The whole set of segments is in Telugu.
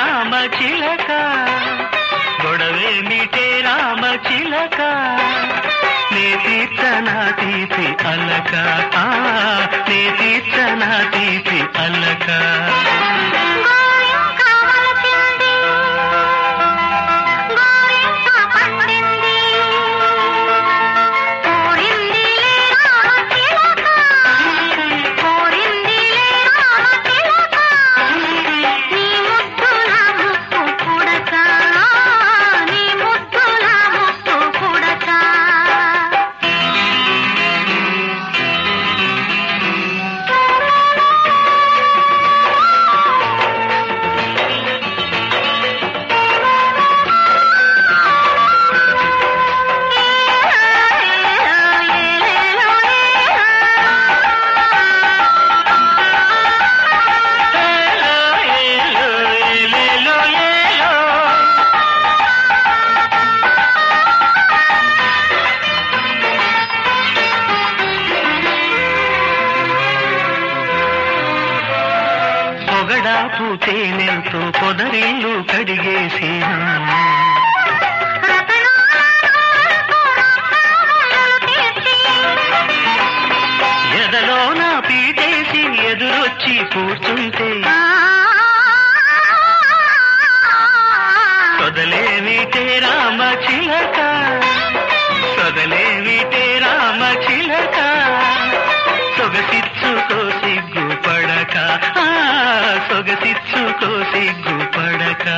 రామ చిలక గొడవేమిటే రామ చిలక నీ తీర్చన తీపి అలక ఆ, నీ తీర్చన తీపి అలక గోరింక వలచింది గోరింక పండింది కోరిందిలే రామ చిలక కోరిందిలే రామ చిలక నీ ముద్దుల ముక్కు పుడక నీ ముద్దుల ముక్కు పుడక ఏలో, ఏలో, ఏలేలో, ఏలో. పొగడాపు తేనెలతో పొదరిల్లు కడిగేసేనా ఎదలో నా పీటేసి ఎదురొచ్చి కూర్చుంటే సొదలేమిటే రామ చిలక సొదలేమిటే రామ చిలక సొగసిచ్చుకో సిగ్గు పడక ఆ, సొగసిచ్చుకో సిగ్గు పడక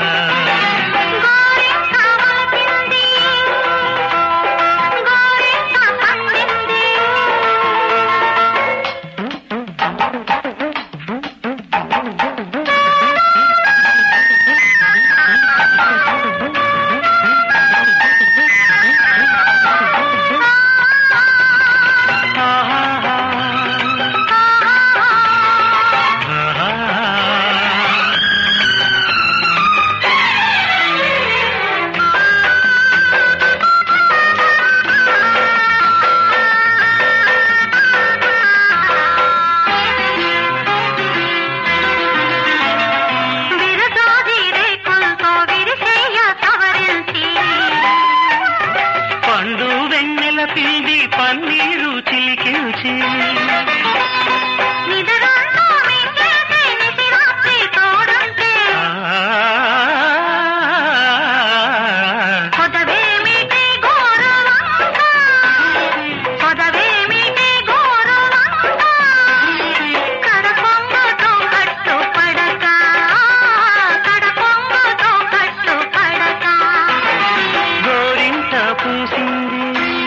ఆహా. ఆహా. పండు వెన్నెల పిండి పన్నీరు చిలికించి ఆ, గోరింక పూసింది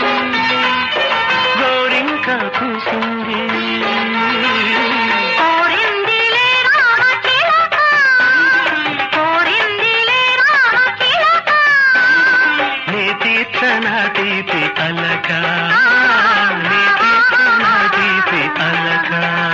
గోరింక పూసింది కోరిందిలే రామ చిలక కోరిందిలే రామ చిలక నీ తీర్చన తీపి అలక నీ తీర్చన తీపి అలక